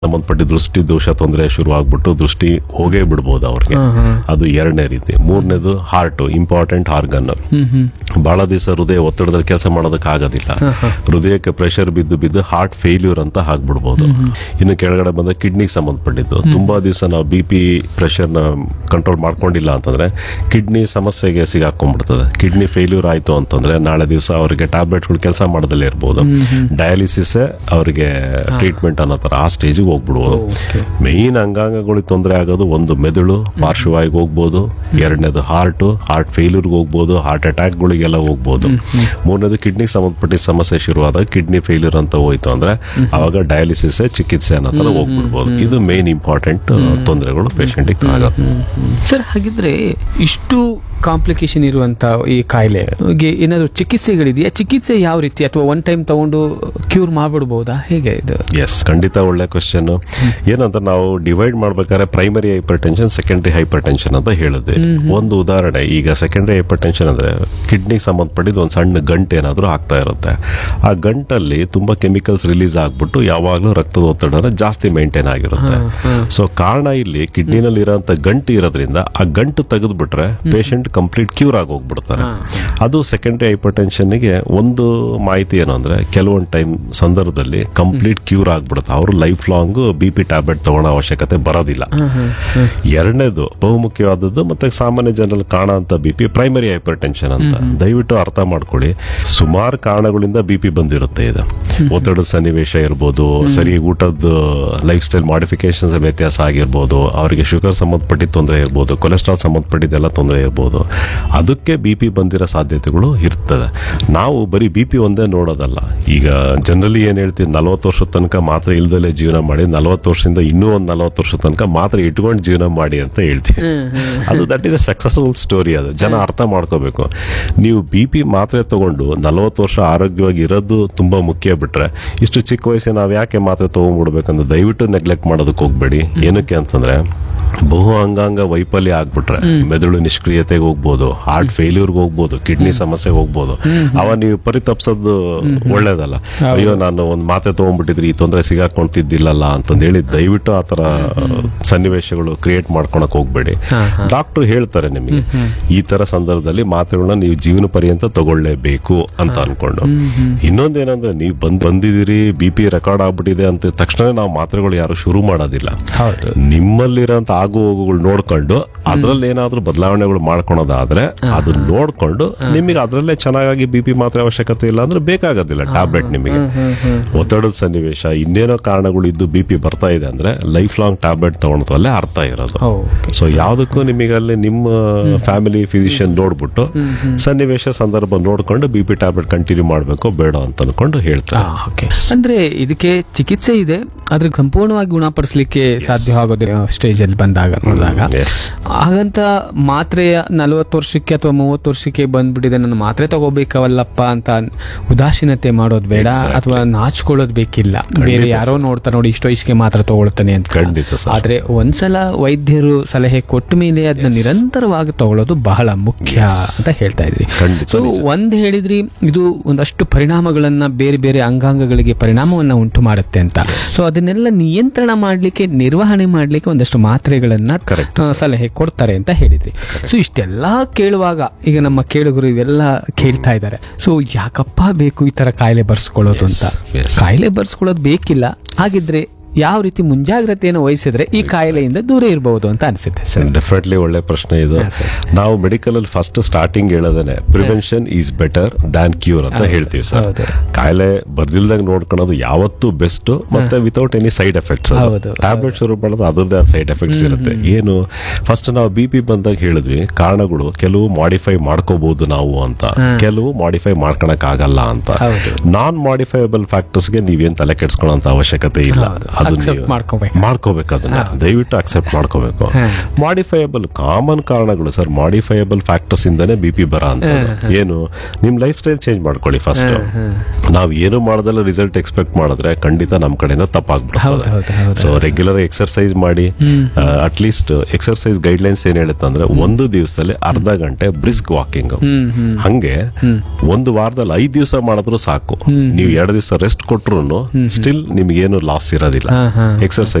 ಸಂಬಂಧಪಟ್ಟ ದೃಷ್ಟಿ ದೋಷ ತೊಂದರೆ ಶುರು ಆಗ್ಬಿಟ್ಟು ದೃಷ್ಟಿ ಹೋಗೇ ಬಿಡ್ಬೋದು ಅವ್ರಿಗೆ ಅದು ಎರಡನೇ ರೀತಿ ಮೂರನೇದು heart important organ hmm hmm ಬಹಳ ದಿವಸ ಹೃದಯ ಒತ್ತಡದಲ್ಲಿ ಕೆಲಸ ಮಾಡೋದಕ್ಕೆ ಆಗೋದಿಲ್ಲ ಹೃದಯಕ್ಕೆ ಪ್ರೆಷರ್ ಬಿದ್ದು ಬಿದ್ದು ಹಾರ್ಟ್ ಫೇಲ್ಯೂರ್ ಅಂತ ಆಗ್ಬಿಡ್ಬೋದು ಇನ್ನು ಕೆಳಗಡೆ ಬಂದ ಕಿಡ್ನಿಗೆ ಸಂಬಂಧಪಟ್ಟಿದ್ದು ತುಂಬಾ ದಿವಸ ನಾವು ಬಿ ಪಿ ಪ್ರೆಷರ್ನ ಕಂಟ್ರೋಲ್ ಮಾಡ್ಕೊಂಡಿಲ್ಲ ಅಂತಂದ್ರೆ ಕಿಡ್ನಿ ಸಮಸ್ಯೆಗೆ ಸಿಗಾಕೊಂಡ್ಬಿಡ್ತದೆ ಕಿಡ್ನಿ ಫೇಲ್ಯೂರ್ ಆಯ್ತು ಅಂತಂದ್ರೆ ನಾಳೆ ದಿವಸ ಅವರಿಗೆ ಟ್ಯಾಬ್ಲೆಟ್ಗಳು ಕೆಲಸ ಮಾಡದಲ್ಲೇ ಇರ್ಬೋದು ಡಯಾಲಿಸಿಸ್ ಅವರಿಗೆ ಟ್ರೀಟ್ಮೆಂಟ್ ಅನ್ನೋ ತರ ಆ ಸ್ಟೇಜಿಗೆ ಹೋಗ್ಬಿಡ್ಬೋದು ಮೇನ್ ಅಂಗಾಂಗಗಳಿಗೆ ತೊಂದರೆ ಆಗೋದು ಒಂದು ಮೆದುಳು ಪಾರ್ಶ್ವವಾಯಿಗೆ ಹೋಗ್ಬೋದು ಎರಡನೇದು ಹಾರ್ಟ್ ಹಾರ್ಟ್ ಫೇಲ್ಯೂರ್ಗೆ ಹೋಗ್ಬೋದು ಹಾರ್ಟ್ ಅಟ್ಯಾಕ್ಗಳಿಗೆಲ್ಲ ಹೋಗ್ಬೋದು ಮೂರನೇದು ಕಿಡ್ನಿಗೆ ಸಂಬಂಧಪಟ್ಟಿದ್ದ ಸಮಸ್ಯೆ ಶುರುವಾದಾಗ ಕಿಡ್ನಿ ಫೇಲ್ಯೂರ್ ಅಂತ ಹೋಯ್ತು ಅಂದ್ರೆ ಅವಾಗ ಡಯಾಲಿಸಿಸ್ ಚಿಕಿತ್ಸೆ ಅನ್ನೋ ತರ ಹೋಗ್ಬಿಡ್ಬೋದು ಇದು ಮೇನ್ ಇಂಪಾರ್ಟೆಂಟ್ ತೊಂದರೆಗಳು ಪೇಷಂಟಿಗೆ ಆಗುತ್ತೆ ಸರ್ ಹಾಗಿದ್ರೆ ಇಷ್ಟು ಕಾಂಪ್ಲಿಕೇಶನ್ ಇರುವಂತ ಈ ಕಾಯಿಲೆ ಗೆ ಏನಾದ್ರು ಚಿಕಿತ್ಸೆಗಳಿದೆಯಾ ಚಿಕಿತ್ಸೆ ಯಾವ ರೀತಿ ಅಥವಾ ಒನ್ ಟೈಮ್ ತಗೊಂಡು ಕ್ಯೂರ್ ಮಾಡ್ಬಿಡ್ಬೋದಾ ಹೇಗೆ ಇದು ಎಸ್ ಖಂಡಿತ ಒಳ್ಳೆ ಕ್ವಶನ್ ಏನಂತ ನಾವು ಡಿವೈಡ್ ಮಾಡ್ಬೇಕಾದ್ರೆ primary hypertension secondary hypertension ಅಂತ ಹೇಳಿದ್ವಿ ಒಂದು ಉದಾಹರಣೆ ಈಗ ಸೆಕೆಂಡರಿ ಹೈಪರ್ ಟೆನ್ಷನ್ ಅಂದ್ರೆ ಕಿಡ್ನಿಗೆ ಸಂಬಂಧಪಟ್ಟಿದ್ದು ಒಂದು ಸಣ್ಣ ಗಂಟು ಏನಾದರೂ ಆಗ್ತಾ ಇರುತ್ತೆ ಆ ಗಂಟಲ್ಲಿ ತುಂಬಾ ಕೆಮಿಕಲ್ಸ್ ರಿಲೀಸ್ ಆಗ್ಬಿಟ್ಟು ಯಾವಾಗಲೂ ರಕ್ತದ ಒತ್ತಡ ಜಾಸ್ತಿ ಮೇಂಟೈನ್ ಆಗಿರುತ್ತೆ ಸೊ ಕಾರಣ ಇಲ್ಲಿ ಕಿಡ್ನಿನಲ್ಲಿ ಇರೋಂಥ ಗಂಟು ಇರೋದ್ರಿಂದ ಆ ಗಂಟು ತೆಗೆದ್ಬಿಟ್ರೆ ಪೇಷಂಟ್ ಕಂಪ್ಲೀಟ್ ಕ್ಯೂರ್ ಆಗಿ ಹೋಗ್ಬಿಡ್ತಾರೆ ಅದು ಸೆಕೆಂಡರಿ ಹೈಪರ್ ಟೆನ್ಷನ್ಗೆ ಒಂದು ಮಾಹಿತಿ ಏನು ಅಂದ್ರೆ ಕೆಲವೊಂದು ಟೈಮ್ ಸಂದರ್ಭದಲ್ಲಿ ಕಂಪ್ಲೀಟ್ ಕ್ಯೂರ್ ಆಗ್ಬಿಡುತ್ತೆ ಅವರು lifelong B P tablet ತಗೊಳ್ಳೋ ಅವಶ್ಯಕತೆ ಬರೋದಿಲ್ಲ ಎರಡನೇದು ಬಹುಮುಖ್ಯವಾದದ್ದು ಮತ್ತೆ ಸಾಮಾನ್ಯ ಜನರಲ್ಲಿ ಕಾಣೋ ಅಂತ B P primary hypertension ಅಂತ ದಯವಿಟ್ಟು ಅರ್ಥ ಮಾಡ್ಕೊಳ್ಳಿ ಸುಮಾರು ಕಾರಣಗಳಿಂದ ಬಿ ಪಿ ಬಂದಿರುತ್ತೆ ಇದು ಒತ್ತಡದ ಸನ್ನಿವೇಶ ಇರ್ಬೋದು ಸರಿ ಊಟದ ಲೈಫ್ ಸ್ಟೈಲ್ ಮಾಡಿಫಿಕೇಶನ್ಸ್ ವ್ಯತ್ಯಾಸ ಆಗಿರ್ಬೋದು ಅವರಿಗೆ ಶುಗರ್ ಸಂಬಂಧಪಟ್ಟಿದ್ದ ತೊಂದರೆ ಇರ್ಬೋದು ಕೊಲೆಸ್ಟ್ರಾಲ್ ಸಂಬಂಧಪಟ್ಟಿದ್ದೆಲ್ಲ ತೊಂದರೆ ಇರ್ಬೋದು ಅದಕ್ಕೆ ಬಿ ಪಿ ಬಂದಿರೋ ಸಾಧ್ಯತೆಗಳು ಇರ್ತದೆ ನಾವು ಬರೀ ಬಿ ಪಿ ಒಂದೇ ನೋಡೋದಲ್ಲ ಈಗ ಜನರಲಿ ಏನ್ ಹೇಳ್ತೀವಿ ನಲವತ್ತು ವರ್ಷದ ತನಕ ಮಾತ್ರ ಇಲ್ದಲೇ ಜೀವನ ಮಾಡಿ ನಲವತ್ತು ವರ್ಷದಿಂದ ಇನ್ನೂ ಒಂದು ನಲವತ್ತು ವರ್ಷದ ತನಕ ಮಾತ್ರ ಇಟ್ಕೊಂಡು ಜೀವನ ಮಾಡಿ ಅಂತ ಹೇಳ್ತೀವಿ ಅದು that is a successful story ಅದು ಜನ ಅರ್ಥ ಮಾಡ್ಕೋಬೇಕು ನೀವು ಬಿ ಪಿ ಮಾತ್ರೆ ತಗೊಂಡು ನಲವತ್ತು ವರ್ಷ ಆರೋಗ್ಯವಾಗಿ ಇರೋದು ತುಂಬಾ ಮುಖ್ಯ ಬಿಟ್ರೆ ಇಷ್ಟು ಚಿಕ್ಕ ವಯಸ್ಸಿಗೆ ನಾವು ಯಾಕೆ ಮಾತ್ರೆ ತಗೊಂಡ್ಬಿಡ್ಬೇಕಂತ ದಯವಿಟ್ಟು ನೆಗ್ಲೆಕ್ಟ್ ಮಾಡೋದಕ್ಕೆ ಹೋಗ್ಬೇಡಿ ಏನಕ್ಕೆ ಅಂತಂದ್ರೆ ಬಹು ಅಂಗಾಂಗ ವೈಫಲ್ಯ ಆಗ್ಬಿಟ್ರೆ ಮೆದುಳು ನಿಷ್ಕ್ರಿಯತೆಗೆ ಹೋಗ್ಬೋದು ಹಾರ್ಟ್ ಫೇಲ್ಯೂರ್ಗೆ ಹೋಗ್ಬೋದು ಕಿಡ್ನಿ ಸಮಸ್ಯೆಗೆ ಹೋಗ್ಬೋದು ಅವ ನೀವು ಪರಿತಪ್ಸೋದು ಒಳ್ಳೇದಲ್ಲ ಅಯ್ಯೋ ನಾನು ಒಂದು ಮಾತೆ ತಗೊಂಡ್ಬಿಟ್ಟಿದ್ರೆ ಈ ತೊಂದರೆ ಸಿಗಾಕೊಂತಿದ್ದಿಲ್ಲಲ್ಲ ಅಂತಂದು ಹೇಳಿ ದಯವಿಟ್ಟು ಆ ತರ ಸನ್ನಿವೇಶಗಳು ಕ್ರಿಯೇಟ್ ಮಾಡ್ಕೊಳಕ್ ಹೋಗ್ಬೇಡಿ ಡಾಕ್ಟರ್ ಹೇಳ್ತಾರೆ ನಿಮಗೆ ಈ ತರ ಸಂದರ್ಭದಲ್ಲಿ ಮಾತ್ರೆಗಳನ್ನ ನೀವು ಜೀವನ ಪರ್ಯಂತ ತಗೊಳ್ಳೇಬೇಕು ಅಂತ ಅನ್ಕೊಂಡು ಇನ್ನೊಂದೇನಂದ್ರೆ ನೀವು ಬಂದ್ ಬಂದಿದ್ದೀರಿ ಬಿ ಪಿ ರೆಕಾರ್ಡ್ ಆಗ್ಬಿಟ್ಟಿದೆ ಅಂತ ತಕ್ಷಣ ನಾವು ಮಾತ್ರೆಗಳು ಯಾರು ಶುರು ಮಾಡೋದಿಲ್ಲ ಹೌದು ನಿಮ್ಮಲ್ಲಿರೋಂಥ ಆಗು ಹೋಗುಗಳು ನೋಡ್ಕೊಂಡು ಅದ್ರಲ್ಲಿ ಏನಾದ್ರೂ ಬದಲಾವಣೆಗಳು ಮಾಡ್ಕೊಳೋದಾದ್ರೆ ಅದು ನೋಡ್ಕೊಂಡು ನಿಮಗೆ ಅದರಲ್ಲೇ ಚೆನ್ನಾಗಿ ಬಿ ಪಿ ಮಾತ್ರ ಅವಶ್ಯಕತೆ ಇಲ್ಲ ಅಂದ್ರೆ ಬೇಕಾಗೋದಿಲ್ಲ ಟ್ಯಾಬ್ಲೆಟ್ ನಿಮಗೆ ಒತ್ತಡದ ಸನ್ನಿವೇಶ ಇನ್ನೇನೋ ಕಾರಣಗಳು ಇದ್ದು ಬಿ ಪಿ ಬರ್ತಾ ಇದೆ ಅಂದ್ರೆ ಲೈಫ್ ಲಾಂಗ್ ಟ್ಯಾಬ್ಲೆಟ್ ತಗೊಳೋದ್ರಲ್ಲೇ ಅರ್ಥ ಇರೋದು ಓಕೆ ಸೊ ಯಾವುದಕ್ಕೂ ನಿಮಗೆ ಅಲ್ಲಿ ನಿಮ್ಮ ಫ್ಯಾಮಿಲಿ ಫಿಸಿಷಿಯನ್ ನೋಡ್ಬಿಟ್ಟು ಸನ್ನಿವೇಶ ಸಂದರ್ಭ ನೋಡ್ಕೊಂಡು ಬಿ ಪಿ ಟ್ಯಾಬ್ಲೆಟ್ ಕಂಟಿನ್ಯೂ ಮಾಡಬೇಕು ಬೇಡ ಅಂತ ಅನ್ಕೊಂಡು ಹೇಳ್ತಾರೆ ಓಕೆ ಅಂದ್ರೆ ಇದಕ್ಕೆ ಚಿಕಿತ್ಸೆ ಇದೆ ಆದ್ರೆ ಸಂಪೂರ್ಣವಾಗಿ ಗುಣಪಡಿಸ್ಲಿಕ್ಕೆ ಸಾಧ್ಯವಾಗೋದು ಸ್ಟೇಜ್ ಅಲ್ಲಿ ಬಂದಾಗ ನೋಡಿದಾಗ ಎಸ್ ಹಾಗಂತ ಮಾತ್ರೆಯ ನಲವತ್ತು ವರ್ಷಕ್ಕೆ ಅಥವಾ ಮೂವತ್ತು ವರ್ಷಕ್ಕೆ ಬಂದ್ಬಿಟ್ಟಿದೆ ನಾನು ಮಾತ್ರೆ ತಗೋಬೇಕವಲ್ಲಪ್ಪ ಅಂತ ಉದಾಸೀನತೆ ಮಾಡೋದು ಬೇಡ Exactly. ಅಥವಾ ನಾಚ್ಕೊಳ್ಳೋದು ಬೇಕಿಲ್ಲ ಬೇರೆ ಯಾರೋ ನೋಡ್ತಾರೆ ನೋಡಿ ಇಷ್ಟು ವಯಸ್ಸಿಗೆ ಮಾತ್ರ ತಗೊಳ್ತಾನೆ ಅಂತ ಖಂಡಿತ ಸರ್ ಆದ್ರೆ ಒಂದ್ಸಲ ವೈದ್ಯರು ಸಲಹೆ ಕೊಟ್ಟ ಮೇಲೆ ಅದನ್ನ ನಿರಂತರವಾಗಿ ತಗೊಳ್ಳೋದು ಬಹಳ ಮುಖ್ಯ ಅಂತ ಹೇಳ್ತಾ ಇದ್ರಿ ಖಂಡಿತ ಸೊ ಒಂದ್ ಹೇಳಿದ್ರಿ ಇದು ಒಂದಷ್ಟು ಪರಿಣಾಮಗಳನ್ನ ಬೇರೆ ಬೇರೆ ಅಂಗಾಂಗಗಳಿಗೆ ಪರಿಣಾಮವನ್ನ ಉಂಟು ಮಾಡುತ್ತೆ ಅಂತ ಸೊ ಅದನ್ನೆಲ್ಲ ನಿಯಂತ್ರಣ ಮಾಡ್ಲಿಕ್ಕೆ ನಿರ್ವಹಣೆ ಮಾಡ್ಲಿಕ್ಕೆ ಒಂದಷ್ಟು ಮಾತ್ರೆಗಳನ್ನ Correct, ಆ, ಸಲಹೆ ಕೊಡ್ತಾರೆ ಅಂತ ಹೇಳಿದ್ರಿ ಸೊ ಇಷ್ಟೆಲ್ಲ ಕೇಳುವಾಗ ಈಗ ನಮ್ಮ ಕೇಳುಗರು ಇವೆಲ್ಲ ಕೇಳ್ತಾ ಇದ್ದಾರೆ ಸೊ ಯಾಕಪ್ಪ ಬೇಕು ಈ ತರ ಕಾಯಿಲೆ ಬರ್ಸ್ಕೊಳ್ಳೋದು ಅಂತ yes. ಕಾಯಿಲೆ ಬರ್ಸ್ಕೊಳ್ಳೋದು ಬೇಕಿಲ್ಲ ಹಾಗಿದ್ರೆ ಯಾವ ರೀತಿ ಮುಂಜಾಗ್ರತೆಯನ್ನು ವಹಿಸಿದ್ರೆ ಈ ಕಾಯಿಲೆಯಿಂದ ದೂರ ಇರಬಹುದು ಅಂತ ಅನ್ಸುತ್ತೆ ಸರ್ ಡೆಫಿನೆಟ್ಲಿ ಒಳ್ಳೆ ಪ್ರಶ್ನೆ ಇದು ಹಾ, ಸರ್. ನಾವು ಮೆಡಿಕಲ್ ಅಲ್ಲಿ ಫಸ್ಟ್ ಸ್ಟಾರ್ಟಿಂಗ್ ಹೇಳೋದೇನೆ prevention is better than cure ಅಂತ ಹೇಳ್ತೀವಿ ಸರ್ ಹೌದು. ಕಾಯಿಲೆ ಬರ್ದಿಲ್ದಂಗ್ ನೋಡ್ಕೊಳ್ಳೋದು ಯಾವತ್ತೂ ಬೆಸ್ಟ್ ಮತ್ತೆ ವಿತೌಟ್ ಎನಿ ಸೈಡ್ ಎಫೆಕ್ಟ್ಸ್ ಹೌದು, ಟ್ಯಾಬ್ಲೆಟ್ ಶುರು ಮಾಡೋದು ಅದರದ್ದೇ ಸೈಡ್ ಎಫೆಕ್ಟ್ಸ್ ಇರುತ್ತೆ ಏನು ಫಸ್ಟ್ ನಾವು ಬಿ ಪಿ ಬಂದಾಗ ಹೇಳಿದ್ವಿ ಕಾರಣಗಳು ಕೆಲವು ಮಾಡಿಫೈ ಮಾಡ್ಕೋಬಹುದು ನಾವು ಅಂತ ಕೆಲವು ಮಾಡಿಫೈ ಮಾಡ್ಕೊಳಕ್ ಆಗಲ್ಲ ಅಂತ ಹೌದು. ನಾನ್ ಮಾಡಿಫೈಬಲ್ ಫ್ಯಾಕ್ಟರ್ಸ್ಗೆ ನೀವೇನ್ ತಲೆ ಕೆಡ್ಸ್ಕೊಳ್ಳೋ ಅವಶ್ಯಕತೆ ಇಲ್ಲ ಅದು Accept ನೀವು ಮಾಡ್ಕೋಬೇಕು. ಮಾಡ್ಕೋಬೇಕು ಅದನ್ನ ದಯವಿಟ್ಟು ಅಕ್ಸೆಪ್ಟ್ ಮಾಡ್ಕೋಬೇಕು ಹಾ. ಮಾಡಿಫೈಯಬಲ್ ಕಾಮನ್ ಕಾರಣಗಳು ಸರ್ ಮಾಡಿಫೈಯಬಲ್ ಫ್ಯಾಕ್ಟರ್ಸ್ ಇಂದಾನೆ ಬಿ ಪಿ ಬರ ಅಂತ ಏನು ನಿಮ್ ಲೈಫ್ ಸ್ಟೈಲ್ ಚೇಂಜ್ ಮಾಡ್ಕೊಳ್ಳಿ ಫಸ್ಟ್ ನಾವ್ ಏನು ಮಾಡೋದಲ್ಲ ರಿಸಲ್ಟ್ ಎಕ್ಸ್ಪೆಕ್ಟ್ ಮಾಡಿದ್ರೆ ಖಂಡಿತ ನಮ್ ಕಡೆಯಿಂದ ಹೌದು, ತಪ್ಪಾಗ್ಬಿಡ್ತದೆ ಹೌದು, ಹೌದು. ಸೊ ರೆಗ್ಯುಲರ್ ಎಕ್ಸರ್ಸೈಸ್ ಮಾಡಿ ಅಟ್ಲೀಸ್ಟ್ ಎಕ್ಸರ್ಸೈಸ್ ಗೈಡ್ ಲೈನ್ಸ್ ಏನ್ ಹೇಳುತ್ತೆ ಅಂದ್ರೆ ಒಂದು ದಿವಸದಲ್ಲಿ ಅರ್ಧ ಗಂಟೆ ಬ್ರಿಸ್ಕ್ ವಾಕಿಂಗ್ ಹ್ಮ್ ಹ್ಮ್ ಹಂಗೆ ಒಂದು ವಾರದಲ್ಲಿ ಐದ್ ದಿವಸ ಮಾಡಿದ್ರು ಸಾಕು ನೀವು ಎರಡು ದಿವಸ ರೆಸ್ಟ್ ಕೊಟ್ರು ಸ್ಟಿಲ್ ನಿಮ್ಗೇನು ಲಾಸ್ ಇರೋದಿಲ್ಲ ಹಾ, ಹಾ. ಎಕ್ಸರ್ಸೈಸ್